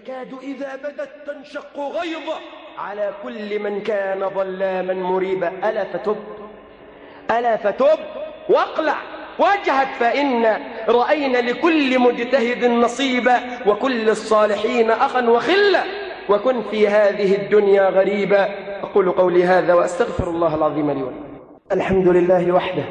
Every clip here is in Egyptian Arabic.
تكاد إذا بدت تنشق غيظة على كل من كان ظلاما مريبا ألا فتب ألا فتب واقلع واجهد فإن رأينا لكل مجتهد نصيبا وكل الصالحين أخا وخلا وكن في هذه الدنيا غريبا أقول قولي هذا وأستغفر الله العظيم لي ولكم الحمد لله وحده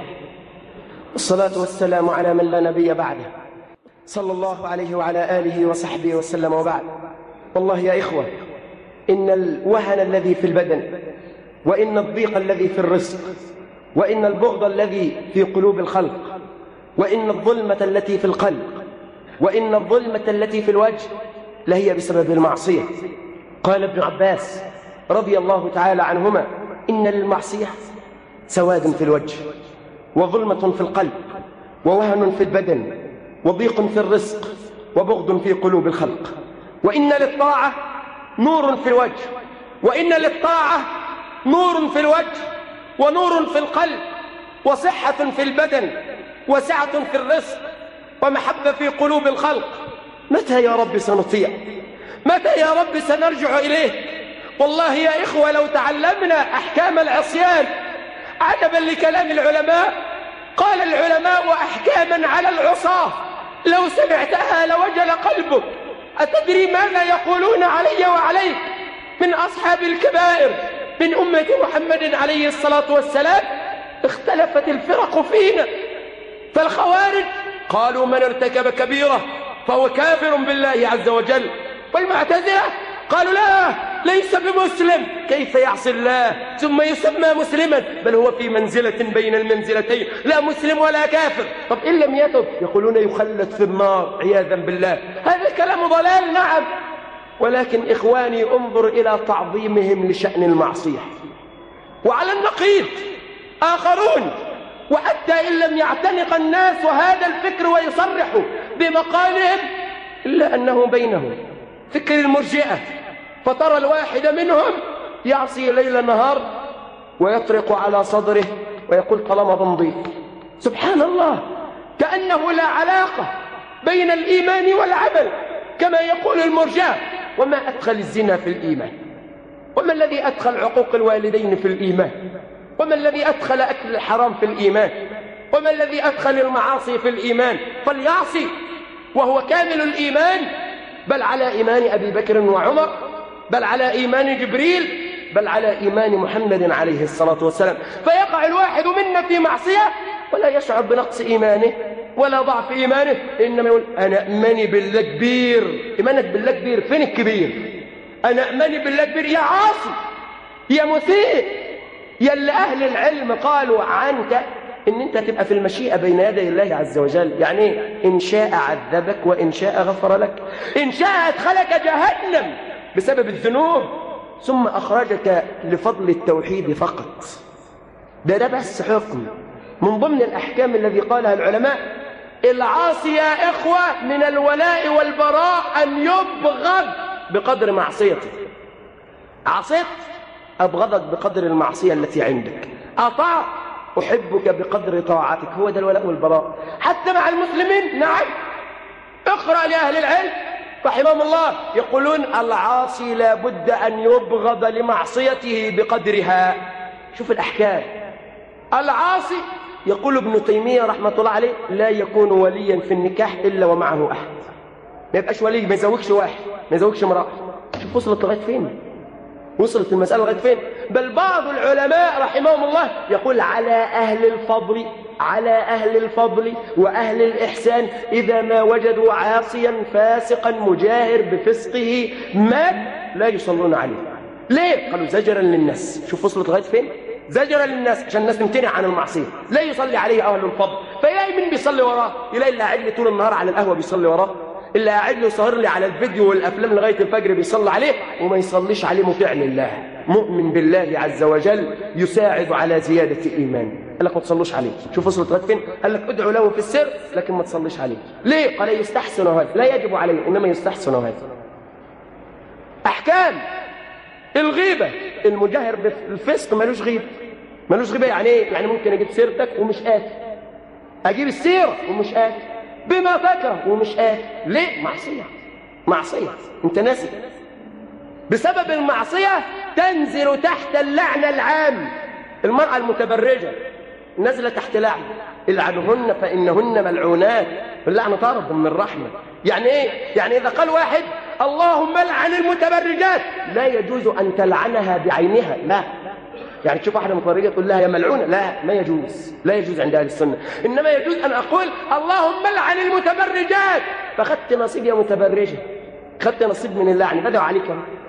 والصلاة والسلام على من لا نبي بعده صلى الله عليه وعلى آله وصحبه وسلم وبعد والله يا إخوة إن الوهن الذي في البدن وإن الضيق الذي في الرزق وإن البغض الذي في قلوب الخلق وإن الظلمة التي في القلب وإن الظلمة التي في الوجه لهي بسبب المعصية قال ابن عباس رضي الله تعالى عنهما إن للمعصية سواد في الوجه وظلمة في القلب ووهن في البدن وضيق في الرزق وبغض في قلوب الخلق وإن للطاعة نور في الوجه وإن للطاعة نور في الوجه ونور في القلب وصحة في البدن وسعة في الرزق ومحبة في قلوب الخلق متى يا رب سنطيع متى يا رب سنرجع إليه والله يا إخوة لو تعلمنا أحكام العصيان عجبا لكلام العلماء قال العلماء أحكاما على العصاة لو سمعتها لوجل قلبك أتدري ماذا يقولون علي وعليك من أصحاب الكبائر من أمة محمد عليه الصلاة والسلام اختلفت الفرق فينا فالخوارج قالوا من ارتكب كبيرة فهو كافر بالله عز وجل والمعتزلة قالوا لا ليس بمسلم كيف يعصي الله ثم يسمى مسلما بل هو في منزلة بين المنزلتين لا مسلم ولا كافر طب إن لم يتب يقولون يخلد في النار عياذا بالله هذا الكلام ضلال نعم ولكن إخواني انظر إلى تعظيمهم لشأن المعصية وعلى النقيض آخرون وحتى إن لم يعتنق الناس هذا الفكر ويصرحوا بمقالهم إلا أنه بينهم فكر المرجئة فترى الواحد منهم يعصي ليل نهار ويطرق على صدره ويقول طالما بمضي سبحان الله كأنه لا علاقة بين الإيمان والعمل كما يقول المرجئة وما أدخل الزنا في الإيمان وما الذي أدخل عقوق الوالدين في الإيمان وما الذي أدخل أكل الحرام في الإيمان وما الذي أدخل المعاصي في الإيمان فليعصي وهو كامل الإيمان بل على إيمان أبي بكر وعمر بل على إيمان جبريل بل على إيمان محمد عليه الصلاة والسلام فيقع الواحد منا في معصية ولا يشعر بنقص إيمانه ولا ضعف إيمانه إنما يقول أنا أمني بالله كبير إيمانك بالله كبير فين الكبير أنا أمني بالله كبير يا عاصي يا مسيء يا اللي أهل العلم قالوا عنك إن أنت تبقى في المشيئة بين يدي الله عز وجل يعني إن شاء عذبك وإن شاء غفر لك إن شاء أدخلك جهنم بسبب الذنوب ثم أخرجك لفضل التوحيد فقط ده ده بس حكم من ضمن الأحكام الذي قالها العلماء العاصي يا إخوة من الولاء والبراء أن يبغض بقدر معصيته عصيت أبغضك بقدر المعصية التي عندك أطاع أحبك بقدر طاعتك هو ده الولاء والبراء حتى مع المسلمين نعم اقرأ لأهل العلم رحمهم الله يقولون العاصي لابد أن يبغض لمعصيته بقدرها شوف الأحكام العاصي يقول ابن تيمية رحمة الله عليه لا يكون وليا في النكاح إلا ومعه أحد ما يبقاش ولي ما يزوجش واحد ما يزوجش امرأة شوف وصلت لغاية فين وصلت المسألة لغاية فين بل بعض العلماء رحمهم الله يقول على أهل الفضل على أهل الفضل وأهل الإحسان إذا ما وجدوا عاصيا فاسقا مجاهر بفسقه مات لا يصلون عليه ليه؟ قالوا زجرا للناس شوف وصلت لغاية فين زجرا للناس عشان الناس تمتنع عن المعصية لا يصلي عليه أهل الفضل فيلاقي مين بيصلي وراه يلاقي اللي قاعد لي طول النهار على القهوة بيصلي وراه اللي قاعد له سهر لي على الفيديو والافلام لغايه الفجر بيصلي عليه وما يصليش عليه مطيع لله مؤمن بالله عز وجل يساعد على زياده ايمان قال لك ما تصلوش عليه شوف وصلت لغايه فين قال لك ادعوا له في السر لكن ما تصليش عليه ليه قال يستحسن هذا لا يجب عليه انما يستحسن هذا احكام الغيبه المجاهر بالفسق ملوش غيبه ملوش غيبه يعني ايه يعني ممكن اجيب سيرتك ومش قاتل اجيب السيره ومش قاتل بما فكر ومش قاتل ليه معصيه معصية انت ناسي بسبب المعصية تنزل تحت اللعنة العام المرأة المتبرجة نزل تحت لعنة العنهن فإنهن ملعونات اللعنة طرد من الرحمة يعني ايه يعني اذا قال واحد اللهم لعن المتبرجات لا يجوز ان تلعنها بعينها لا يعني تشوف واحده متبرجه تقول لها يا ملعونه لا ما يجوز لا يجوز عند اهل السنه انما يجوز ان اقول اللهم لعن المتبرجات فاخذت نصيب يا متبرجه خدت نصيب من اللعن بدأوا عليك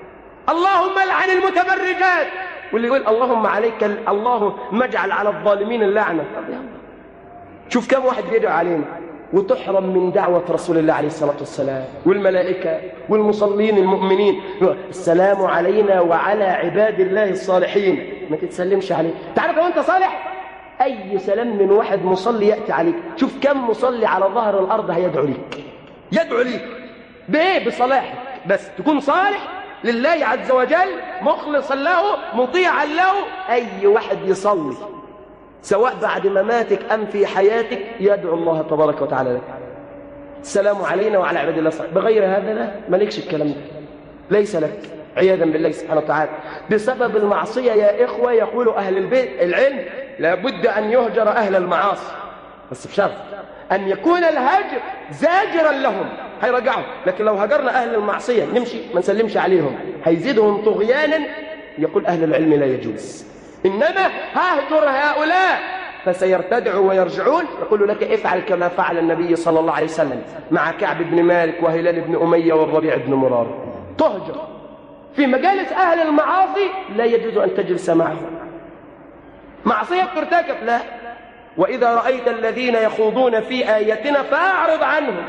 اللهم لعن المتبرجات واللي يقول اللهم عليك اللهم اجعل على الظالمين اللعنه طب يلا شوف كم واحد بيدعو علينا وتحرم من دعوة رسول الله عليه الصلاة والسلام والملائكة والمصلين المؤمنين السلام علينا وعلى عباد الله الصالحين ما تتسلمش عليه تعرف لو أنت صالح أي سلام من واحد مصلي يأتي عليك شوف كم مصلي على ظهر الأرض هيدعو ليك يدعو ليك بإيه بصلاحك بس تكون صالح لله عز وجل مخلصا له مطيعا له أي واحد يصلي سواء بعد مماتك أم في حياتك يدعو الله تبارك وتعالى لك السلام علينا وعلى عباد الله الصالحين بغير هذا لا مالكش الكلام ده ليس لك عياذا بالله سبحانه وتعالى بسبب المعصية يا إخوة يقول أهل البيت العلم لابد أن يهجر أهل المعاصي بس بشرط أن يكون الهجر زاجرا لهم هيرجعوا لكن لو هجرنا أهل المعصية نمشي ما نسلمش عليهم هيزيدهم طغيانا يقول أهل العلم لا يجوز إنما ههجر هؤلاء فسيرتدعوا ويرجعون يقول لك افعل كما فعل النبي صلى الله عليه وسلم مع كعب بن مالك وهلال بن أمية والربيع بن مرار تهجر في مجالس أهل المعاصي لا يجوز أن تجلس معهم معصية ترتكب لا وإذا رأيت الذين يخوضون في آياتنا فأعرض عنهم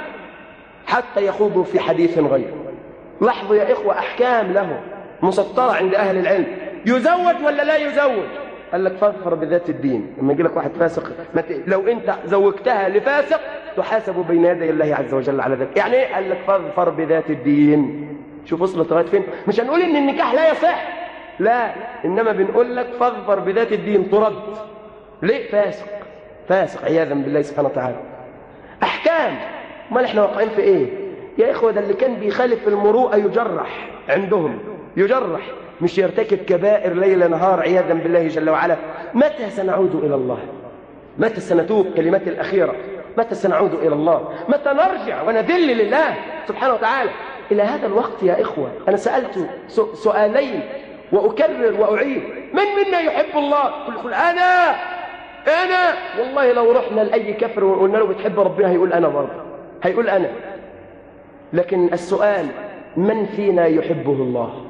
حتى يخوضوا في حديث غيره لاحظوا يا إخوة أحكام له مسطرة عند أهل العلم يزوج ولا لا يزوج قال لك فاظفر بذات الدين لما يجي لك واحد فاسق ت... لو انت زوجتها لفاسق تحاسب بين يدي الله عز وجل على ذلك يعني ايه قال لك فاظفر بذات الدين شوف وصلت لغايه فين مش هنقول ان النكاح لا يصح لا انما بنقول لك فاظفر بذات الدين ترد ليه فاسق فاسق عياذا بالله سبحانه وتعالى احكام امال احنا واقعين في ايه يا اخوه ده اللي كان بيخالف المروءه يجرح عندهم يجرح مش يرتكب كبائر ليل نهار عياذا بالله جل وعلا متى سنعود إلى الله متى سنتوب كلمات الأخيرة متى سنعود إلى الله متى نرجع ونذل لله سبحانه وتعالى إلى هذا الوقت يا إخوة أنا سألت سؤالين وأكرر وأعيد من منا يحب الله قل قل أنا أنا والله لو رحنا لأي كفر وقلنا له بتحب ربنا هيقول أنا برضه هيقول أنا لكن السؤال من فينا يحبه الله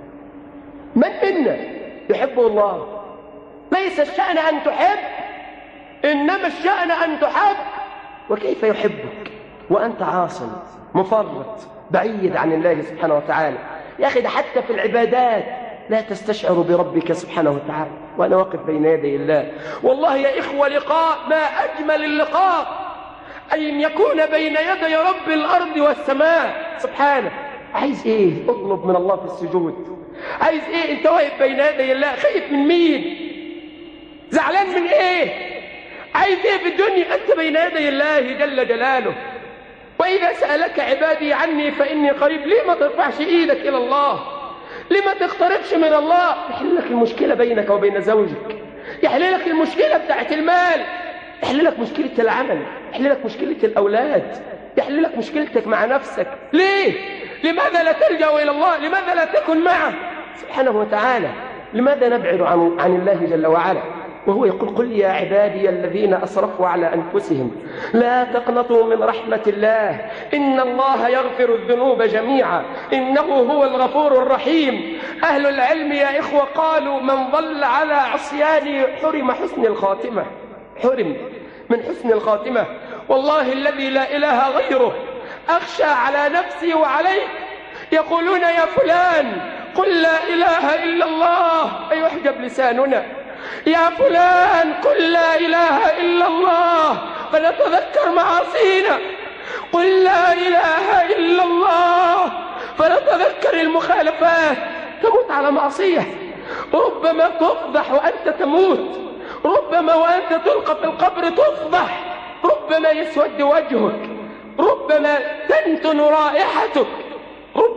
من منا يحبه الله ليس الشأن أن تحب إنما الشأن أن تحب وكيف يحبك وأنت عاصم مفرط بعيد عن الله سبحانه وتعالى يا أخي ده حتى في العبادات لا تستشعر بربك سبحانه وتعالى وأنا واقف بين يدي الله والله يا إخوة لقاء ما أجمل اللقاء أن يكون بين يدي رب الأرض والسماء سبحانه عايز إيه اطلب من الله في السجود عايز ايه انت واقف بين يدي الله خايف من مين زعلان من ايه عايز ايه في الدنيا انت بين يدي الله جل جلاله واذا سالك عبادي عني فاني قريب ليه ما ترفعش ايدك الى الله ليه ما تقتربش من الله يحل لك المشكله بينك وبين زوجك يحل لك المشكله بتاعت المال يحل لك مشكله العمل يحل لك مشكله الاولاد يحل لك مشكلتك مع نفسك ليه لماذا لا تلجأ إلى الله لماذا لا تكن معه سبحانه وتعالى لماذا نبعد عن, عن الله جل وعلا وهو يقول قل يا عبادي الذين أسرفوا على أنفسهم لا تقنطوا من رحمة الله إن الله يغفر الذنوب جميعا إنه هو الغفور الرحيم أهل العلم يا إخوة قالوا من ضل على عصيان حرم حسن الخاتمة حرم من حسن الخاتمة والله الذي لا إله غيره أخشى على نفسي وعليك يقولون يا فلان قل لا إله إلا الله أيحجب لساننا يا فلان قل لا إله إلا الله فنتذكر معاصينا قل لا إله إلا الله فنتذكر المخالفات تموت على معصية ربما تفضح وأنت تموت ربما وأنت تلقى في القبر تفضح ربما يسود وجهك ربما تنتن رائحتك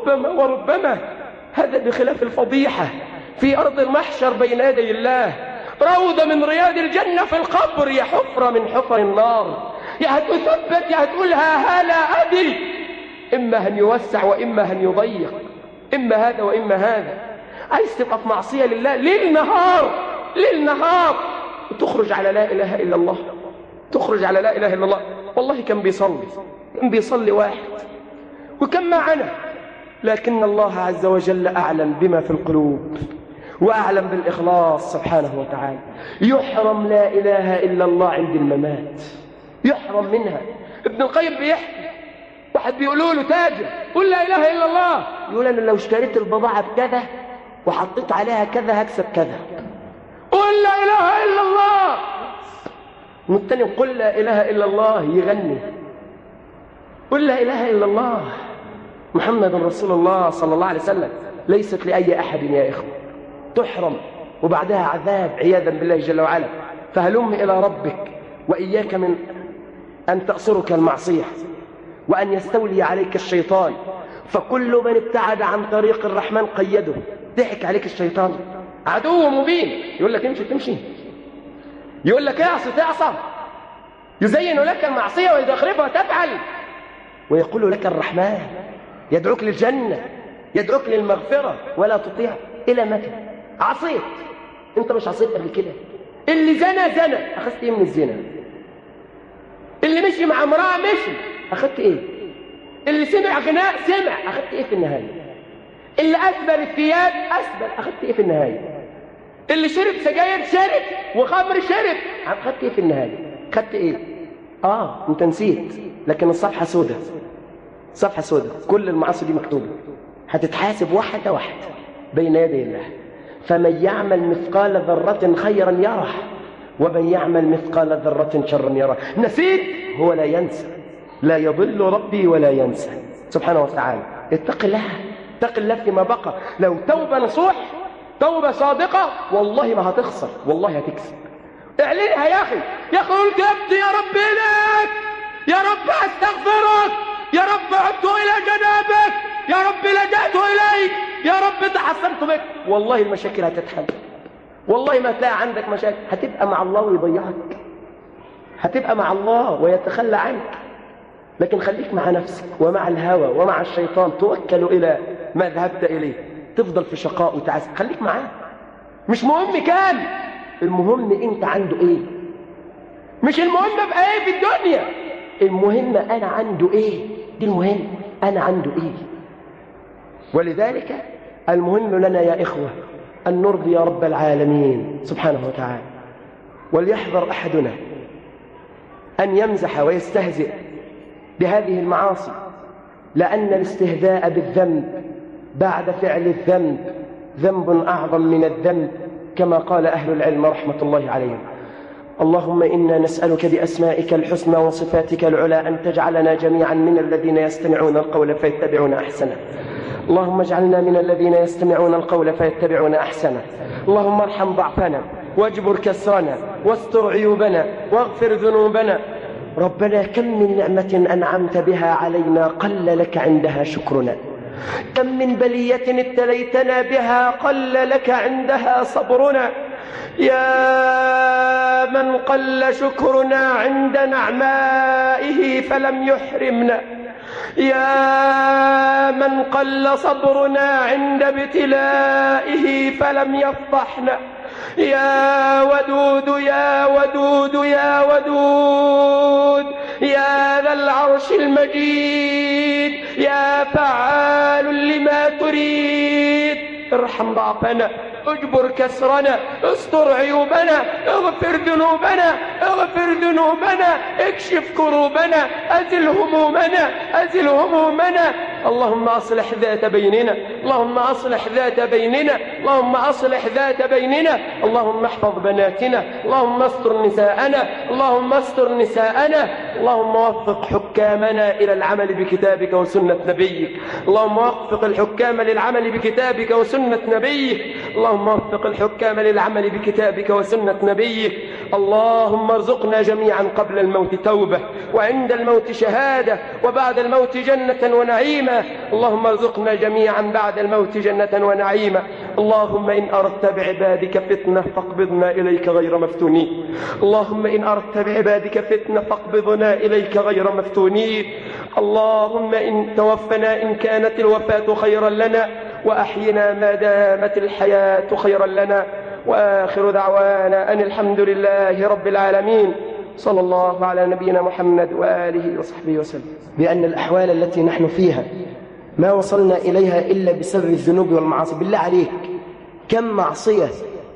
وربما وربما هذا بخلاف الفضيحة في أرض المحشر بين يدي الله روضة من رياض الجنة في القبر يا حفرة من حفر النار يا هتثبت يا هتقولها هلا أدري إما أن يوسع وإما أن يضيق إما هذا وإما هذا عايز تبقى في معصية لله ليل نهار ليل نهار وتخرج على لا إله إلا الله تخرج على لا إله إلا الله والله كان بيصلي كان بيصلي واحد وكان معنا لكن الله عز وجل أعلم بما في القلوب وأعلم بالإخلاص سبحانه وتعالى يحرم لا إله إلا الله عند الممات يحرم منها ابن القيم بيحكي واحد بيقولوا له تاجر قل لا إله إلا الله يقول أنا لو اشتريت البضاعة بكذا وحطيت عليها كذا هكسب كذا قل لا إله إلا الله والتاني قل لا إله إلا الله يغني قل لا إله إلا الله محمد رسول الله صلى الله عليه وسلم ليست لأي أحد يا إخوة تحرم وبعدها عذاب عياذا بالله جل وعلا فهلم إلى ربك وإياك من أن تأصرك المعصية وأن يستولي عليك الشيطان فكل من ابتعد عن طريق الرحمن قيده ضحك عليك الشيطان عدو مبين يقول لك امشي تمشي يقول لك اعصي تعصى يزين لك المعصية ويدخربها تفعل ويقول لك الرحمن يدعوك للجنة يدعوك للمغفرة ولا تطيع إلى متى عصيت انت مش عصيت قبل كده اللي زنى زنى أخذت ايه من الزنا اللي مشي مع امرأة مشي أخذت ايه اللي سمع غناء سمع أخذت ايه في النهاية اللي أسبل الثياب أسبل أخذت ايه في النهاية اللي شرب سجاير شرب وخمر شرب أخذت ايه في النهاية أخذت ايه اه انت نسيت لكن الصفحة سودة صفحة سودة كل المعاصي دي مكتوبة هتتحاسب واحدة واحدة بين يدي الله فمن يعمل مثقال ذرة خيرا يره ومن يعمل مثقال ذرة شرا يره نسيت هو لا ينسى لا يضل ربي ولا ينسى سبحانه وتعالى اتق الله اتق الله فيما بقى لو توبة نصوح توبة صادقة والله ما هتخسر والله هتكسب اعلنها يا أخي يا أخي قلت يبدي يا رب إليك يا رب أستغفرك يا رب عدت إلى جنابك يا رب لجأت إليك يا رب تحسنت بك والله المشاكل هتتحل والله ما تلاقي عندك مشاكل هتبقى مع الله ويضيعك هتبقى مع الله ويتخلى عنك لكن خليك مع نفسك ومع الهوى ومع الشيطان توكل إلى ما ذهبت إليه تفضل في شقاء وتعس خليك معاه مش مهم كان المهم انت عنده ايه مش المهم ابقى ايه في الدنيا المهم انا عنده ايه دي المهم انا عنده ايه ولذلك المهم لنا يا إخوة أن نرضي رب العالمين سبحانه وتعالى وليحذر أحدنا أن يمزح ويستهزئ بهذه المعاصي لأن الاستهزاء بالذنب بعد فعل الذنب ذنب أعظم من الذنب كما قال أهل العلم رحمة الله عليهم اللهم إنا نسألك بأسمائك الحسنى وصفاتك العلى أن تجعلنا جميعا من الذين يستمعون القول فيتبعون أحسنه اللهم اجعلنا من الذين يستمعون القول فيتبعون أحسنه اللهم ارحم ضعفنا واجبر كسرنا واستر عيوبنا واغفر ذنوبنا ربنا كم من نعمة أنعمت بها علينا قل لك عندها شكرنا كم من بلية ابتليتنا بها قل لك عندها صبرنا يا من قل شكرنا عند نعمائه فلم يحرمنا يا من قل صبرنا عند ابتلائه فلم يفضحنا يا ودود يا ودود يا ودود يا ذا العرش المجيد يا فعال لما تريد ارحم ضعفنا اجبر كسرنا استر عيوبنا اغفر ذنوبنا اغفر ذنوبنا اكشف كروبنا ازل همومنا ازل همومنا اللهم اصلح ذات بيننا اللهم اصلح ذات بيننا اللهم اصلح ذات بيننا اللهم احفظ بناتنا اللهم استر نساءنا اللهم استر نساءنا اللهم وفق حكامنا الى العمل بكتابك وسنه نبيك اللهم وفق الحكام للعمل بكتابك وسنه نبيك اللهم وفق الحكام للعمل بكتابك وسنة نبيك اللهم ارزقنا جميعا قبل الموت توبة وعند الموت شهادة وبعد الموت جنة ونعيما اللهم ارزقنا جميعا بعد الموت جنة ونعيما اللهم إن أردت بعبادك فتنة فاقبضنا إليك غير مفتونين اللهم إن أردت بعبادك فتنة فاقبضنا إليك غير مفتونين اللهم إن توفنا إن كانت الوفاة خيرا لنا وأحينا ما دامت الحياة خيرا لنا وآخر دعوانا أن الحمد لله رب العالمين صلى الله على نبينا محمد وآله وصحبه وسلم بأن الأحوال التي نحن فيها ما وصلنا إليها إلا بسبب الذنوب والمعاصي بالله عليك كم معصية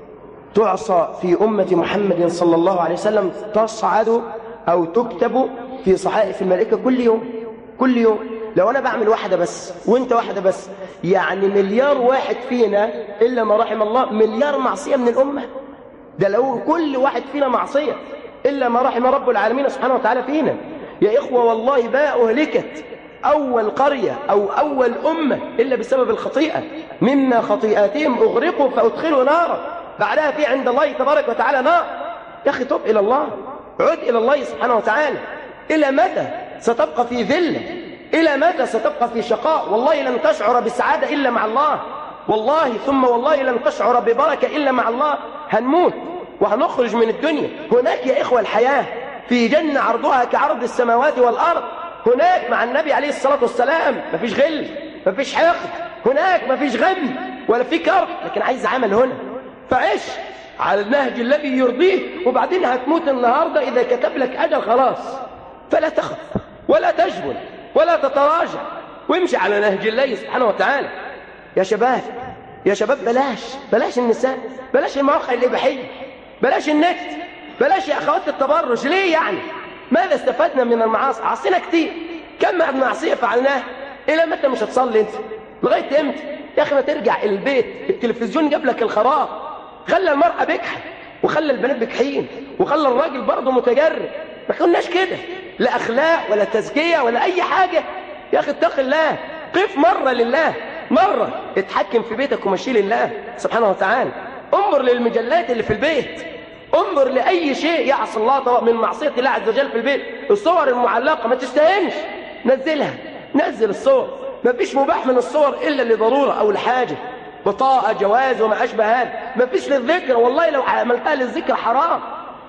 تعصى في أمة محمد صلى الله عليه وسلم تصعد أو تكتب في صحائف الملائكة كل يوم كل يوم لو أنا بعمل واحدة بس وانت واحدة بس يعني مليار واحد فينا إلا ما رحم الله مليار معصية من الأمة ده لو كل واحد فينا معصية إلا ما رحم رب العالمين سبحانه وتعالى فينا يا إخوة والله ما أهلكت أول قرية أو أول أمة إلا بسبب الخطيئة مما خطيئاتهم أغرقوا فأدخلوا نارا بعدها في عند الله تبارك وتعالى نار يا أخي تب إلى الله عد إلى الله سبحانه وتعالى إلى متى ستبقى في ذلة إلى متى ستبقى في شقاء والله لن تشعر بالسعادة إلا مع الله والله ثم والله لن تشعر ببركة إلا مع الله هنموت وهنخرج من الدنيا هناك يا إخوة الحياة في جنة عرضها كعرض السماوات والأرض هناك مع النبي عليه الصلاة والسلام مفيش غل مفيش حقد هناك مفيش غم ولا في كرب لكن عايز عمل هنا فعش على النهج الذي يرضيه وبعدين هتموت النهاردة إذا كتب لك أجل خلاص فلا تخف ولا تجبن ولا تتراجع وامشي على نهج الله سبحانه وتعالى يا شباب يا شباب بلاش بلاش النساء بلاش المواقع الإباحية بلاش النت بلاش يا أخوات التبرج ليه يعني ماذا استفدنا من المعاصي عصينا كتير كم معصية فعلناها إلى متى مش هتصلي انت لغاية امتى يا أخي ما ترجع البيت التلفزيون جاب لك الخراب خلى المرأة بكحة وخلى البنات بكحين وخلى الراجل برضه متجرد ما كناش كده لا أخلاق ولا تزكية ولا أي حاجة يا أخي اتق الله قف مرة لله مرة اتحكم في بيتك ومشي لله سبحانه وتعالى انظر للمجلات اللي في البيت انظر لأي شيء يعصي الله من معصية الله عز وجل في البيت الصور المعلقة ما تستهنش نزلها نزل الصور ما فيش مباح من الصور إلا لضرورة أو لحاجة بطاقة جواز وما أشبه هذا ما فيش للذكر والله لو عملتها للذكر حرام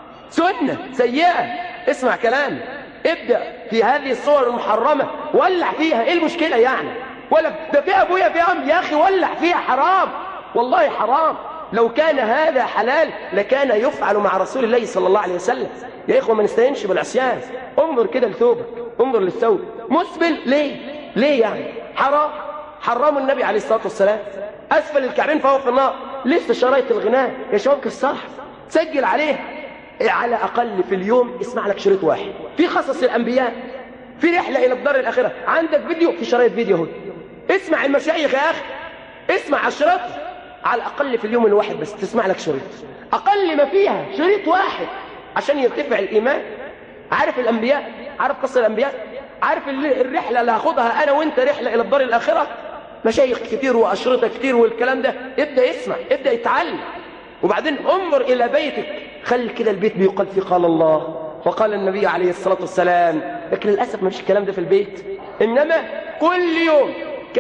سنة سيئة اسمع كلامي ابدأ في هذه الصور المحرمة ولع فيها ايه المشكلة يعني ولا ده في ابويا في ام يا اخي ولع فيها حرام والله حرام لو كان هذا حلال لكان يفعل مع رسول الله صلى الله عليه وسلم يا إخوة ما نستهينش بالعصيان انظر كده لثوبك انظر للثوب مسبل ليه ليه يعني حرام حرام النبي عليه الصلاة والسلام أسفل الكعبين فهو في النار لسه شرايط الغناء يا شباب الصح سجل عليه على أقل في اليوم اسمع لك شريط واحد في قصص الأنبياء في رحلة إلى الدار الآخرة عندك فيديو في شرايط فيديو هو اسمع المشايخ يا أخي اسمع الشريط على الأقل في اليوم الواحد بس تسمع لك شريط أقل ما فيها شريط واحد عشان يرتفع الإيمان عارف الأنبياء عارف قصة الأنبياء عارف الرحلة اللي هاخدها أنا وإنت رحلة إلى الدار الآخرة مشايخ كتير وأشرطة كتير والكلام ده ابدأ يسمع ابدأ يتعلم وبعدين انظر إلى بيتك خلي كده البيت بيقال فيه قال الله وقال النبي عليه الصلاة والسلام لكن للأسف ما فيش الكلام ده في البيت إنما كل يوم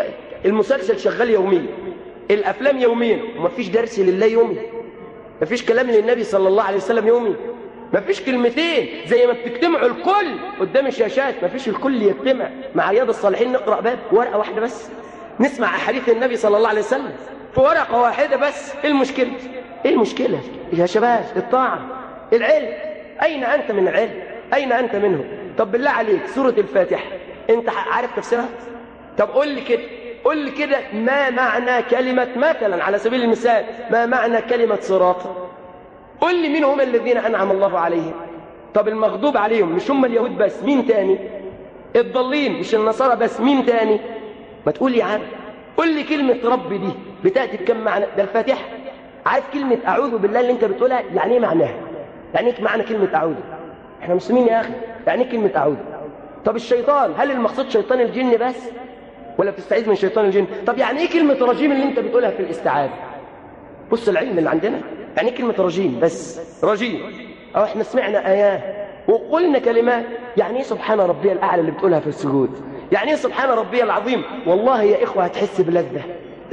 المسلسل شغال يوميا الأفلام يوميا وما فيش درس لله يومي ما فيش كلام للنبي صلى الله عليه وسلم يومي ما فيش كلمتين زي ما بتجتمعوا الكل قدام الشاشات ما فيش الكل يجتمع مع رياض الصالحين نقرأ باب ورقة واحدة بس نسمع أحاديث النبي صلى الله عليه وسلم في ورقة واحدة بس ايه المشكلة ايه المشكلة يا شباب الطاعة العلم أين أنت من العلم أين أنت منه طب بالله عليك سورة الفاتحة أنت عارف تفسيرها طب قول لي كده قل لي كده ما معنى كلمة مثلا على سبيل المثال ما معنى كلمة صراط قل لي مين هم الذين أنعم الله عليهم طب المغضوب عليهم مش هم اليهود بس مين تاني الضالين مش النصارى بس مين تاني ما تقول لي عارف قل لي كلمة رب دي بتأتي بكم معنى ده الفاتحة عارف كلمة أعوذ بالله اللي أنت بتقولها يعني ايه معناها يعني ايه معنى كلمة أعوذ احنا مسلمين يا أخي يعني ايه كلمة أعوذ طب الشيطان هل المقصود شيطان الجن بس ولا بتستعيذ من شيطان الجن طب يعني ايه كلمة رجيم اللي انت بتقولها في الاستعاذة بص العلم اللي عندنا يعني ايه كلمة رجيم بس رجيم او احنا سمعنا ايات وقلنا كلمات يعني ايه سبحان ربي الأعلى اللي بتقولها في السجود يعني ايه سبحان ربي العظيم والله يا إخوة هتحس بلذة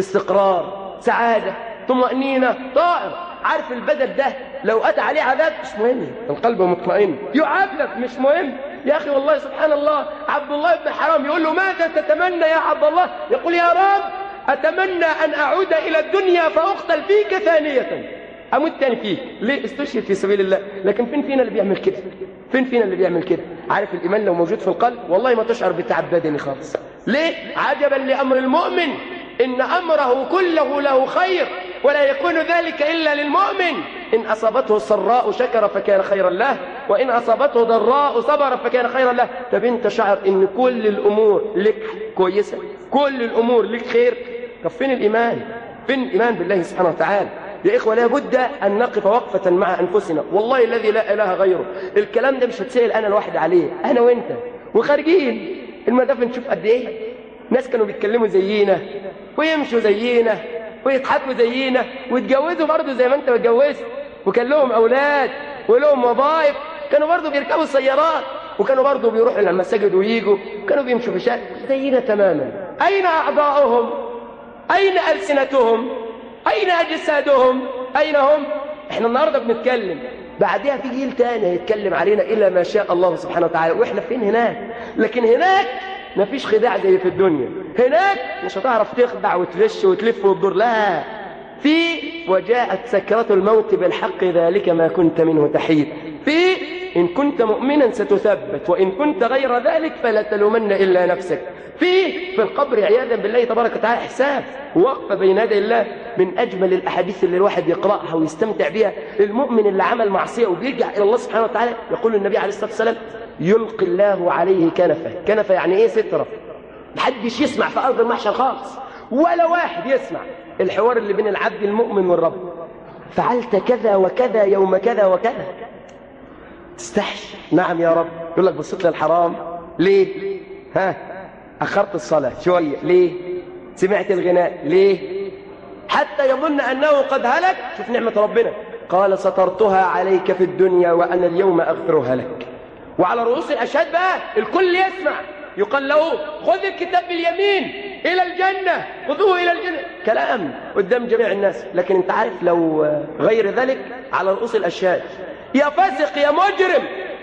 استقرار سعادة طمأنينة طائر عارف البدن ده لو أتى عليه عذاب مش مهم القلب مطمئن يعافلك مش مهم يا أخي والله سبحان الله عبد الله بن حرام يقول له ماذا تتمنى يا عبد الله يقول يا رب أتمنى أن أعود إلى الدنيا فأقتل فيك ثانية أموت تاني فيك ليه استشهد في سبيل الله لكن فين فينا اللي بيعمل كده فين فينا اللي بيعمل كده عارف الإيمان لو موجود في القلب والله ما تشعر بتعب بدني خالص ليه عجبا لأمر المؤمن إن أمره كله له خير ولا يكون ذلك إلا للمؤمن إن أصابته السراء شكر فكان خيرا له وإن أصابته ضراء صبر فكان خيرا له طب أنت شعر إن كل الأمور لك كويسة كل الأمور لك خير طب فين الإيمان فين الإيمان بالله سبحانه وتعالى يا إخوة لابد أن نقف وقفة مع أنفسنا والله الذي لا إله غيره الكلام ده مش هتسأل أنا الواحد عليه أنا وإنت وخارجين المدافع نشوف قد إيه ناس كانوا بيتكلموا زينا ويمشوا زينا ويضحكوا زينا ويتجوزوا برضه زي ما انت اتجوزت وكان لهم اولاد ولهم وظائف كانوا برضه بيركبوا السيارات وكانوا برضه بيروحوا للمساجد ويجوا كانوا بيمشوا في الشارع زينا تماما اين اعضاؤهم اين السنتهم اين اجسادهم اين هم احنا النهارده بنتكلم بعدها في جيل تاني هيتكلم علينا الا ما شاء الله سبحانه وتعالى واحنا فين هناك لكن هناك مفيش خداع زي في الدنيا هناك مش هتعرف تخدع وتغش وتلف وتدور لا في وجاءت سكرة الموت بالحق ذلك ما كنت منه تحيد في إن كنت مؤمنا ستثبت وإن كنت غير ذلك فلا تلومن إلا نفسك في في القبر عياذا بالله تبارك وتعالى حساب وقفة بين يدي الله من أجمل الأحاديث اللي الواحد يقرأها ويستمتع بها المؤمن اللي عمل معصية وبيرجع إلى الله سبحانه وتعالى يقول النبي عليه الصلاة والسلام يلقي الله عليه كنفة كنفة يعني إيه سترة محدش يسمع في أرض المحشر خالص ولا واحد يسمع الحوار اللي بين العبد المؤمن والرب فعلت كذا وكذا يوم كذا وكذا تستحي نعم يا رب يقول لك بصيت للحرام ليه ها أخرت الصلاة شوية ليه سمعت الغناء ليه حتى يظن أنه قد هلك شوف نعمة ربنا قال سترتها عليك في الدنيا وأنا اليوم أغفرها لك وعلى رؤوس الأشهاد بقى الكل يسمع يقال له خذ الكتاب باليمين إلى الجنة خذوه إلى الجنة كلام قدام جميع الناس لكن انت عارف لو غير ذلك على رؤوس الأشهاد يا فاسق يا مجرم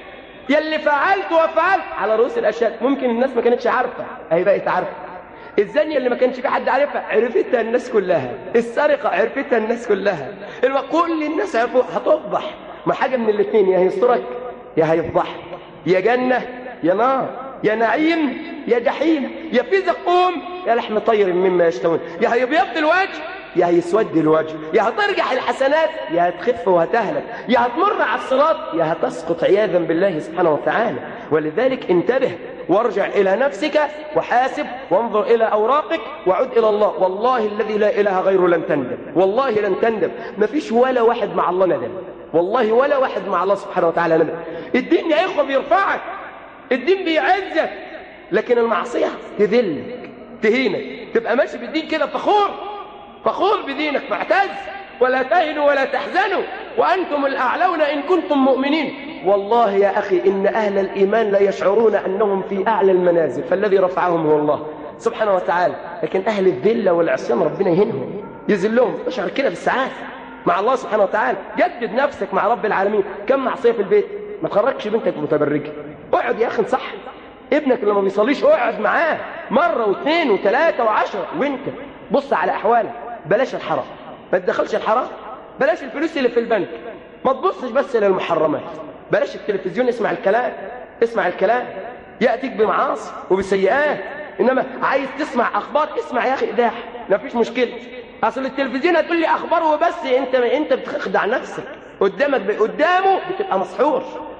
يا اللي فعلت وفعلت على رؤوس الأشهاد ممكن الناس ما كانتش عارفة أهي بقت عارفة الزانية اللي ما كانش في حد عارفها عرفتها الناس كلها السرقة عرفتها الناس كلها الو... كل الناس عرفوها هتفضح ما حاجة من الاثنين يا هيسترك يا هيفضحك يا جنة يا نار يا نعيم يا جحيم يا في زقوم يا لحم طير مما يشتهون يا هيبيض الوجه يا هيسود الوجه يا هترجح الحسنات يا هتخف وهتهلك يا هتمر على الصراط يا هتسقط عياذا بالله سبحانه وتعالى ولذلك انتبه وارجع إلى نفسك وحاسب وانظر إلى أوراقك وعد إلى الله والله الذي لا إله غيره لن تندم والله لن تندم ما فيش ولا واحد مع الله ندم والله ولا واحد مع الله سبحانه وتعالى ندم الدين يا إخوة بيرفعك الدين بيعزك لكن المعصية تذلك تهينك تبقى ماشي بالدين كده فخور فخور بدينك معتز ولا تهنوا ولا تحزنوا وأنتم الأعلون إن كنتم مؤمنين والله يا أخي إن أهل الإيمان لا يشعرون أنهم في أعلى المنازل فالذي رفعهم هو الله سبحانه وتعالى لكن أهل الذلة والعصيان ربنا يهنهم يذلهم اشعر كده بالسعادة مع الله سبحانه وتعالى جدد نفسك مع رب العالمين كم معصية في البيت ما تخرجش بنتك متبرجة اقعد يا أخي صح ابنك اللي ما بيصليش اقعد معاه مرة واثنين وثلاثة وعشرة وانت بص على أحوالك بلاش الحرام ما تدخلش الحرام بلاش الفلوس اللي في البنك ما تبصش بس للمحرمات بلاش التلفزيون اسمع الكلام اسمع الكلام يأتيك بمعاصي وبسيئات إنما عايز تسمع أخبار اسمع يا أخي إداح ما فيش مشكلة أصل التلفزيون هتقول لي أخبار وبس أنت أنت بتخدع نفسك قدامك ب... قدامه بتبقى مسحور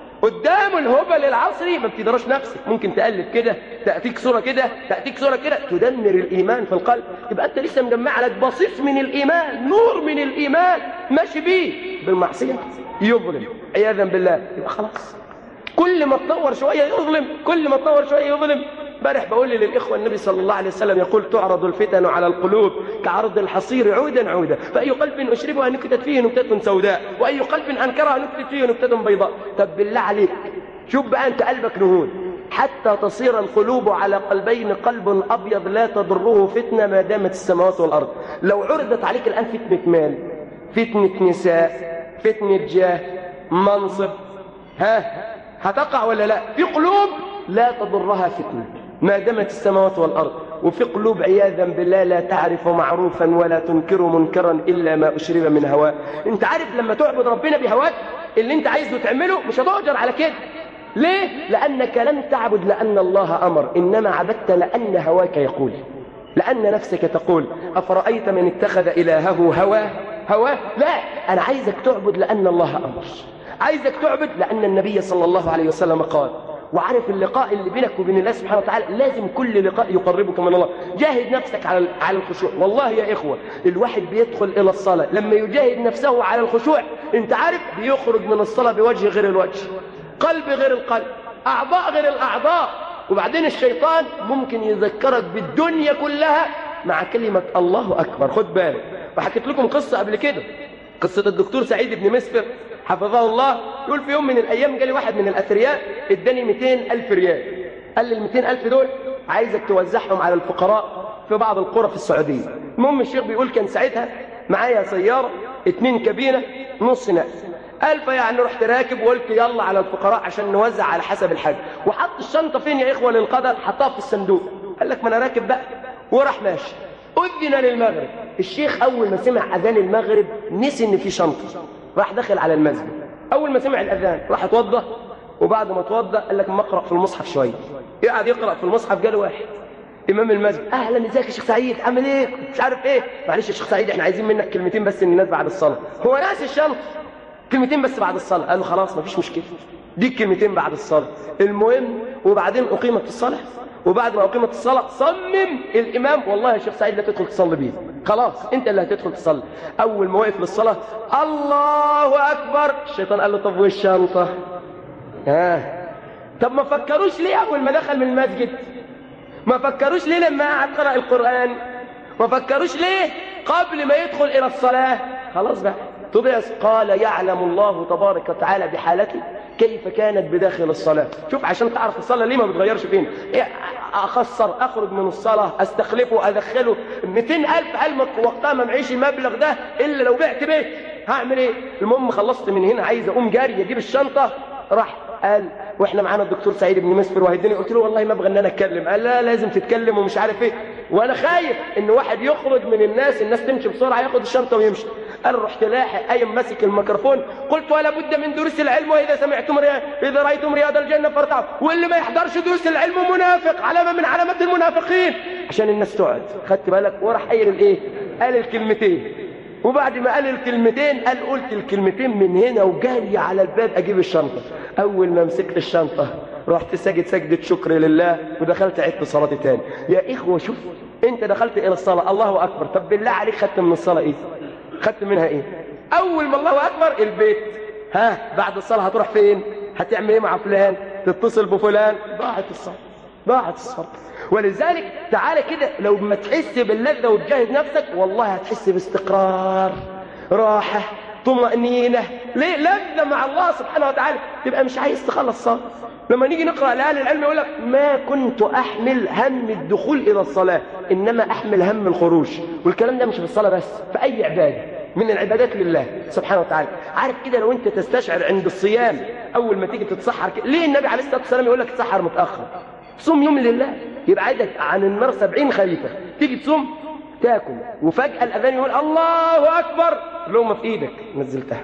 قدامه الهبل العصري ما بتدرش نفسك ممكن تقلب كده تأتيك صورة كده تأتيك صورة كده تدمر الإيمان في القلب يبقى أنت لسه مجمع عليك بصيص من الإيمان نور من الإيمان ماشي بيه بالمعصية يظلم عياذا بالله يبقى خلاص كل ما تطور شوية يظلم كل ما تطور شوية يظلم امبارح بقول للإخوة النبي صلى الله عليه وسلم يقول تعرض الفتن على القلوب كعرض الحصير عودا عودا فأي قلب أشربها نكتت فيه نكتة سوداء وأي قلب أنكرها نكتت فيه نكتة بيضاء طب بالله عليك شوف بقى انت قلبك نهون حتى تصير القلوب على قلبين قلب أبيض لا تضره فتنة ما دامت السماوات والأرض لو عرضت عليك الآن فتنة مال فتنة نساء فتنة جاه منصب ها هتقع ولا لا في قلوب لا تضرها فتنة ما دامت السماوات والأرض وفي قلوب عياذا بالله لا تعرف معروفا ولا تنكر منكرا إلا ما أشرب من هواء انت عارف لما تعبد ربنا بهواك اللي انت عايزه تعمله مش هتؤجر على كده ليه؟ لأنك لم تعبد لأن الله أمر إنما عبدت لأن هواك يقول لأن نفسك تقول أفرأيت من اتخذ إلهه هواه هواه لا أنا عايزك تعبد لأن الله أمر عايزك تعبد لأن النبي صلى الله عليه وسلم قال وعارف اللقاء اللي بينك وبين الله سبحانه وتعالى لازم كل لقاء يقربك من الله جاهد نفسك على على الخشوع والله يا إخوة الواحد بيدخل إلى الصلاة لما يجاهد نفسه على الخشوع انت عارف بيخرج من الصلاة بوجه غير الوجه قلب غير القلب أعضاء غير الأعضاء وبعدين الشيطان ممكن يذكرك بالدنيا كلها مع كلمة الله أكبر خد بالك وحكيت لكم قصة قبل كده قصة الدكتور سعيد بن مسفر حفظه الله يقول في يوم من الأيام جالي واحد من الأثرياء اداني 200 ألف ريال قال لي ال 200 ألف دول عايزك توزعهم على الفقراء في بعض القرى في السعودية المهم الشيخ بيقول كان ساعتها معايا سيارة اتنين كابينة نص نقل قال فيعني رحت راكب وقلت يلا على الفقراء عشان نوزع على حسب الحاجة وحط الشنطة فين يا إخوة للقدر حطها في الصندوق قال لك ما أنا راكب بقى وراح ماشي أذن للمغرب الشيخ أول ما سمع أذان المغرب نسي إن في شنطة راح دخل على المسجد أول ما سمع الأذان راح اتوضى وبعد ما اتوضى قال لك ما اقرأ في المصحف شوية يقعد يقرأ في المصحف جاله واحد إمام المسجد أهلا ازيك يا شيخ سعيد عامل إيه مش عارف إيه معلش يا شيخ سعيد إحنا عايزين منك كلمتين بس الناس بعد الصلاة هو ناس الشنطة كلمتين بس بعد الصلاة قال له خلاص مفيش مشكلة دي كلمتين بعد الصلاة المهم وبعدين أقيمت الصلاة وبعد ما أقيمت الصلاة صمم الإمام والله يا شيخ سعيد لا تدخل تصلي بيه خلاص أنت اللي هتدخل تصلي أول ما وقف للصلاة الله أكبر الشيطان قال له طب والشنطة ها طب ما فكروش ليه أول ما دخل من المسجد ما فكروش ليه لما قعد قرأ القرآن ما فكروش ليه قبل ما يدخل إلى الصلاة خلاص بقى طبعا قال يعلم الله تبارك وتعالى بحالتي كيف كانت بداخل الصلاة شوف عشان تعرف الصلاة ليه ما بتغيرش فين إيه أخسر أخرج من الصلاة أستخلفه أدخله 200 ألف علمك وقتها ما معيش المبلغ ده إلا لو بعت بيت هعمل إيه المهم خلصت من هنا عايز أقوم جاري أجيب الشنطة راح قال واحنا معانا الدكتور سعيد بن مسفر وهيدني قلت له والله ما ابغى ان انا اتكلم قال لا لازم تتكلم ومش عارف ايه وانا خايف ان واحد يخرج من الناس الناس تمشي بسرعه ياخد الشنطه ويمشي قال رحت لاحق قايم ماسك الميكروفون قلت ولا بد من دروس العلم واذا سمعتم رياض اذا رايتم رياض الجنه فارتعوا واللي ما يحضرش دروس العلم منافق علامه من علامات المنافقين عشان الناس تقعد خدت بالك وراح قايل الايه قال الكلمتين وبعد ما قال الكلمتين قال قلت الكلمتين من هنا وجاري على الباب اجيب الشنطه اول ما مسكت الشنطه رحت ساجد سجدة شكر لله ودخلت عدت صلاتي تاني يا إخوة شوف أنت دخلت إلى الصلاة الله أكبر طب بالله عليك خدت من الصلاة إيه خدت منها إيه أول ما الله أكبر البيت ها بعد الصلاة هتروح فين هتعمل إيه مع فلان تتصل بفلان ضاعت الصلاة ضاعت الصلاة ولذلك تعالى كده لو ما تحس باللذة وتجاهد نفسك والله هتحس باستقرار راحة طمأنينة ليه لذة مع الله سبحانه وتعالى تبقى مش عايز تخلص صلاة لما نيجي نقرأ لأهل العلم يقول لك ما كنت أحمل هم الدخول إلى الصلاة إنما أحمل هم الخروج والكلام ده مش في الصلاة بس في أي عبادة من العبادات لله سبحانه وتعالى عارف كده لو أنت تستشعر عند الصيام أول ما تيجي تتسحر كده ليه النبي عليه الصلاة والسلام يقول لك تسحر متأخر صوم يوم لله يبقى عندك عن النار سبعين خليفة تيجي تصوم تاكل وفجأة الأذان يقول الله أكبر لقمة في إيدك نزلتها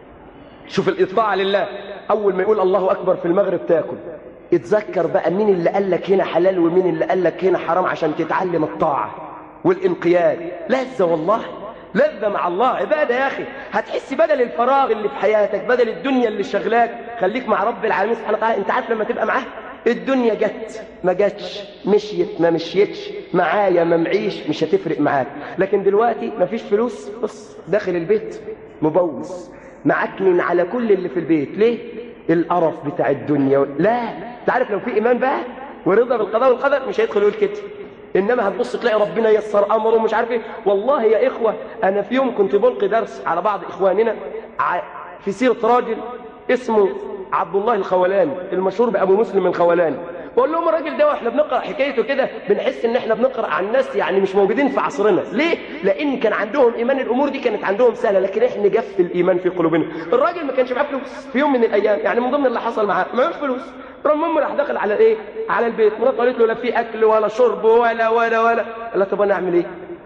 شوف الإطاعة لله أول ما يقول الله أكبر في المغرب تاكل اتذكر بقى مين اللي قال لك هنا حلال ومين اللي قال لك هنا حرام عشان تتعلم الطاعة والانقياد لذة والله لذة مع الله عبادة يا أخي هتحس بدل الفراغ اللي في حياتك بدل الدنيا اللي شغلاك خليك مع رب العالمين سبحانه وتعالى انت عارف لما تبقى معاه الدنيا جت ما جتش مشيت ما مشيتش معايا ما معيش مش هتفرق معاك لكن دلوقتي ما فيش فلوس بص داخل البيت مبوس معكنن على كل اللي في البيت ليه القرف بتاع الدنيا لا تعرف لو في ايمان بقى ورضا بالقضاء والقدر مش هيدخل يقول كده انما هتبص تلاقي ربنا يسر امره ومش عارف ايه والله يا اخوه انا في يوم كنت بلقي درس على بعض اخواننا في سيره راجل اسمه عبد الله الخولاني المشهور بأبو مسلم الخولاني بقول لهم الراجل ده واحنا بنقرا حكايته كده بنحس ان احنا بنقرا عن ناس يعني مش موجودين في عصرنا ليه لان كان عندهم ايمان الامور دي كانت عندهم سهله لكن احنا جف الايمان في قلوبنا الراجل ما كانش معاه فلوس في يوم من الايام يعني من ضمن اللي حصل معاه معهوش فلوس المهم راح دخل على ايه على البيت مراته قالت له لا في اكل ولا شرب ولا ولا ولا قال لها طب انا اعمل ايه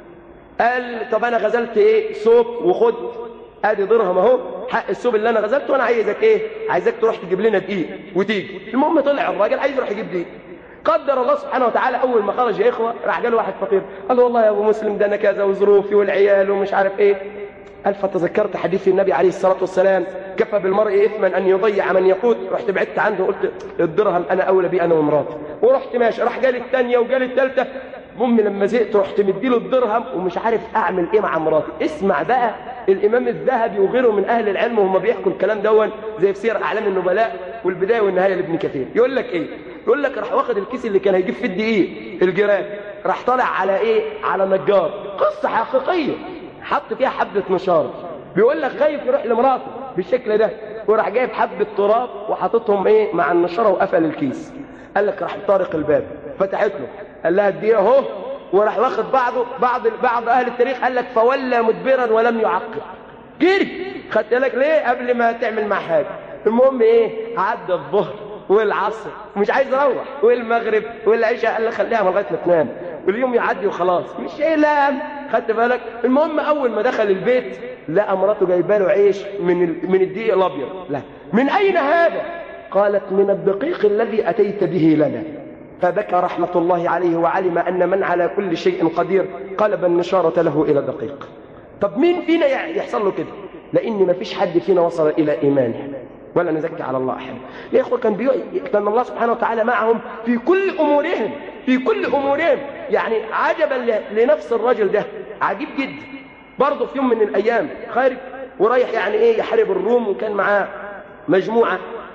قال طب انا غزلت ايه صوب وخد ادي درهم اهو حق السوب اللي انا غزلته وانا عايزك ايه عايزك تروح تجيب لنا دقيق وتيجي المهم طلع الراجل عايز يروح يجيب دقيق قدر الله سبحانه وتعالى اول ما خرج يا اخوه راح جاله واحد فقير قال له والله يا ابو مسلم ده انا كذا وظروفي والعيال ومش عارف ايه قال فتذكرت حديث النبي عليه الصلاه والسلام كفى بالمرء اثما ان يضيع من يقوت رحت بعدت عنده وقلت الدرهم انا اولى بيه انا ومراتي ورحت ماشي راح جالي الثانيه وجالي الثالثه المهم لما زهقت رحت مديله الدرهم ومش عارف اعمل ايه مع مراتي اسمع بقى الامام الذهبي وغيره من اهل العلم وهم بيحكوا الكلام دون زي في سير اعلام النبلاء والبدايه والنهايه لابن كثير يقول لك ايه يقول لك راح واخد الكيس اللي كان هيجيب فيه الدقيق الجيران راح طالع على ايه على نجار قصه حقيقيه حط فيها حبه نشار بيقول لك خايف يروح لمراته بالشكل ده وراح جايب حبه تراب وحاططهم ايه مع النشاره وقفل الكيس قال لك راح طارق الباب فتحت له قال لها اديها اهو وراح واخد بعضه بعض بعض اهل التاريخ قال لك فولى مدبرا ولم يعقب جري خدت بالك ليه قبل ما تعمل مع حاجه المهم ايه عدى الظهر والعصر مش عايز اروح والمغرب والعشاء قال لك خليها لغايه ما تنام واليوم يعدي وخلاص مش ايه لا خدت بالك المهم اول ما دخل البيت لقى مراته جايبه له عيش من ال... من الدقيق الابيض لا من اين هذا قالت من الدقيق الذي اتيت به لنا فبكى رحمة الله عليه وعلم أن من على كل شيء قدير قلب النشارة له إلى دقيق طب مين فينا يحصل له كده لأن ما فيش حد فينا وصل إلى إيمانه ولا نزكي على الله أحد يا إخوة كان, بيو... كان الله سبحانه وتعالى معهم في كل أمورهم في كل أمورهم يعني عجبا ل... لنفس الرجل ده عجيب جدا برضه في يوم من الأيام خارج ورايح يعني إيه يحارب الروم وكان معاه مجموعة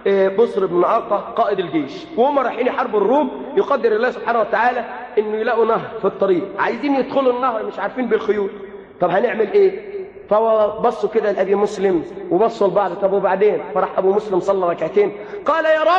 بصر بن عاقة قائد الجيش وهم رايحين يحاربوا الروم يقدر الله سبحانه وتعالى انه يلاقوا نهر في الطريق عايزين يدخلوا النهر مش عارفين بالخيول طب هنعمل ايه فبصوا كده لابي مسلم وبصوا لبعض طب وبعدين فراح ابو مسلم صلى ركعتين قال يا رب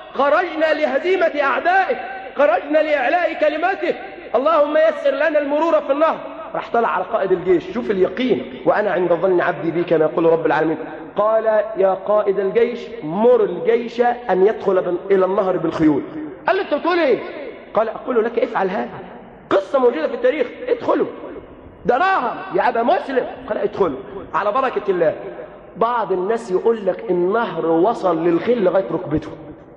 خرجنا لهزيمة اعدائك خرجنا لاعلاء كلماتك اللهم يسر لنا المرور في النهر راح طلع على قائد الجيش شوف اليقين وانا عند ظن عبدي بي كما يقول رب العالمين قال يا قائد الجيش مر الجيش ان يدخل الى النهر بالخيول قال له انت بتقول ايه قال اقول لك افعل هذا قصه موجوده في التاريخ ادخلوا ده نهر يا ابا مسلم قال ادخلوا على بركه الله بعض الناس يقول لك النهر وصل للخيل لغايه ركبته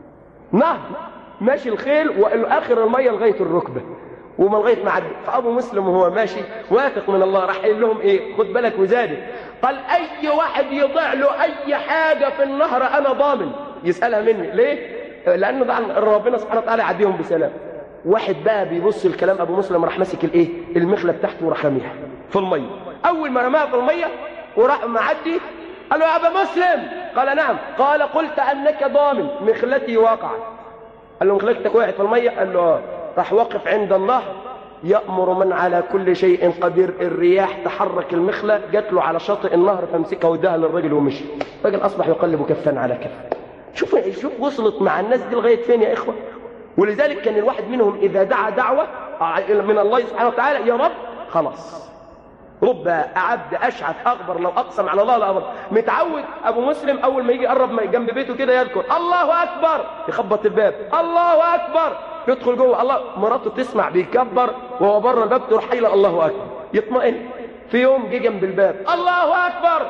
نهر ماشي الخيل واخر الميه لغايه الركبه وما لغايه ما عدى فابو مسلم وهو ماشي واثق من الله راح قايل لهم ايه خد بالك وزادت قال اي واحد يضيع له اي حاجه في النهر انا ضامن يسالها مني ليه لانه طبعا ربنا سبحانه وتعالى يعديهم بسلام واحد بقى بيبص الكلام ابو مسلم راح ماسك الايه المخله بتاعته وراح راميها في الميه اول ما رماها في الميه وراح معدي قال له يا ابا مسلم قال نعم قال قلت انك ضامن مخلتي وقعت قال له مخلتك وقعت في الميه قال له اه راح وقف عند النهر يأمر من على كل شيء قدير الرياح تحرك المخلة جات له على شاطئ النهر فامسكها وداها للرجل ومشي الراجل أصبح يقلب كفا على كف شوف شوف وصلت مع الناس دي لغاية فين يا إخوة ولذلك كان الواحد منهم إذا دعا دعوة من الله سبحانه وتعالى يا رب خلاص رب أعبد أشعث أغبر لو أقسم على الله لأبر متعود أبو مسلم أول ما يجي يقرب جنب بيته كده يذكر الله أكبر يخبط الباب الله أكبر يدخل جوه الله مراته تسمع بيكبر وهو بره الباب تروح حيله الله اكبر يطمئن في يوم جه جنب الباب الله اكبر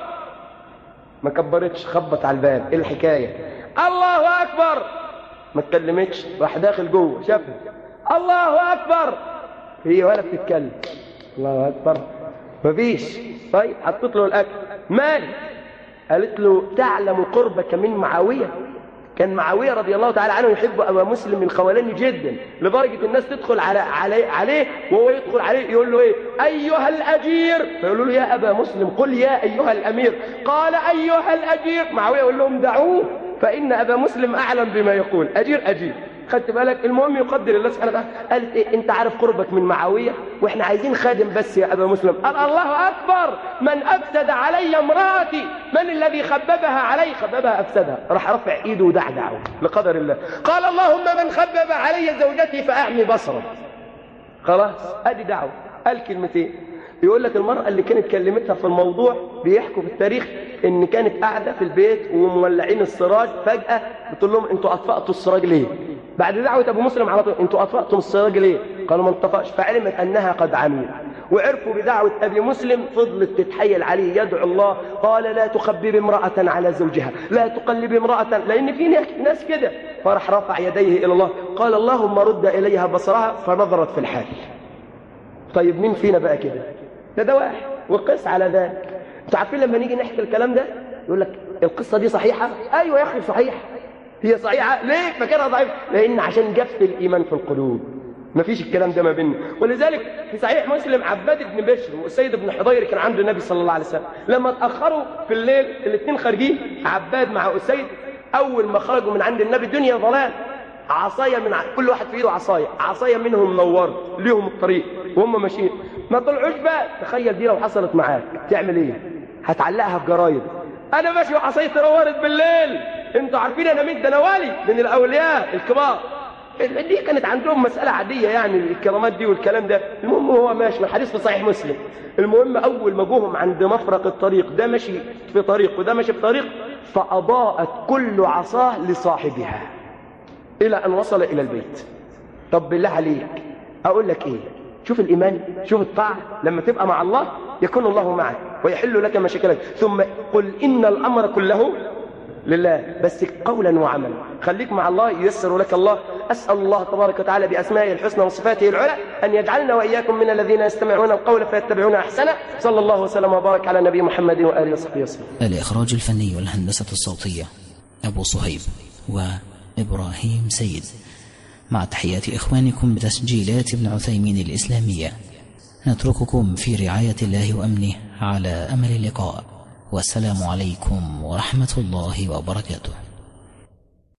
ما كبرتش خبط على الباب ايه الحكايه الله اكبر ما اتكلمتش راح داخل جوه شافها الله اكبر هي ولا بتتكلم الله اكبر مفيش طيب حطيت له الاكل مالك قالت له تعلم قربك من معاويه كان معاوية رضي الله تعالى عنه يحب أبا مسلم الخولاني جدا لدرجة الناس تدخل على عليه, عليه وهو يدخل عليه يقول له إيه أيها الأجير فيقولوا له يا أبا مسلم قل يا أيها الأمير قال أيها الأجير معاوية يقول لهم دعوه فإن أبا مسلم أعلم بما يقول أجير أجير خدت بالك المهم يقدر الله سبحانه وتعالى قالت إيه انت عارف قربك من معاويه واحنا عايزين خادم بس يا ابا مسلم قال الله اكبر من افسد علي امراتي من الذي خببها علي خببها افسدها راح رفع ايده ودعدعه لقدر الله قال اللهم من خبب علي زوجتي فاعمي بصره خلاص ادي دعوه قال كلمتين يقول لك المرأة اللي كانت كلمتها في الموضوع بيحكوا في التاريخ ان كانت قاعدة في البيت ومولعين السراج فجأة بتقول لهم انتوا اطفأتوا السراج ليه بعد دعوة ابو مسلم على طول انتوا اطفأتوا السراج ليه قالوا ما انطفأش فعلمت انها قد عميت وعرفوا بدعوة ابي مسلم فضلت تتحيل عليه يدعو الله قال لا تخبب امرأة على زوجها لا تقلب امرأة لان في ناس كده فراح رفع يديه الى الله قال اللهم رد اليها بصرها فنظرت في الحال طيب مين فينا بقى كده ده ده واحد وقس على ذلك انتوا عارفين لما نيجي نحكي الكلام ده يقول لك القصه دي صحيحه ايوه يا اخي صحيحه هي صحيحه ليه فاكرها ضعيف لان عشان جف الايمان في القلوب ما فيش الكلام ده ما بيننا ولذلك في صحيح مسلم عباد بن بشر والسيد بن حضير كان عنده النبي صلى الله عليه وسلم لما اتاخروا في الليل الاثنين خارجين عباد مع اسيد اول ما خرجوا من عند النبي الدنيا ظلام عصايه من ع... كل واحد في ايده عصايه عصايه منهم نورت ليهم الطريق وهم ماشيين ما طلعوش بقى تخيل دي لو حصلت معاك تعمل ايه هتعلقها في جرايد انا ماشي وعصايتي نورت بالليل انتوا عارفين انا مين ده انا والي من الاولياء الكبار دي كانت عندهم مسألة عادية يعني الكرامات دي والكلام ده المهم هو ماشي الحديث في صحيح مسلم المهم أول ما جوهم عند مفرق الطريق ده ماشي في طريق وده ماشي في طريق فأضاءت كل عصاه لصاحبها إلى أن وصل إلى البيت طب بالله عليك أقول لك إيه شوف الإيمان شوف الطاعة لما تبقى مع الله يكون الله معك ويحل لك مشاكلك ثم قل إن الأمر كله لله بس قولا وعملا خليك مع الله ييسر لك الله أسأل الله تبارك وتعالى بأسمائه الحسنى وصفاته العلى أن يجعلنا وإياكم من الذين يستمعون القول فيتبعون أحسنه صلى الله وسلم وبارك على نبي محمد وآله وصحبه وسلم الإخراج الفني والهندسة الصوتية أبو صهيب وإبراهيم سيد مع تحيات إخوانكم بتسجيلات ابن عثيمين الإسلامية نترككم في رعاية الله وأمنه على أمل اللقاء والسلام عليكم ورحمة الله وبركاته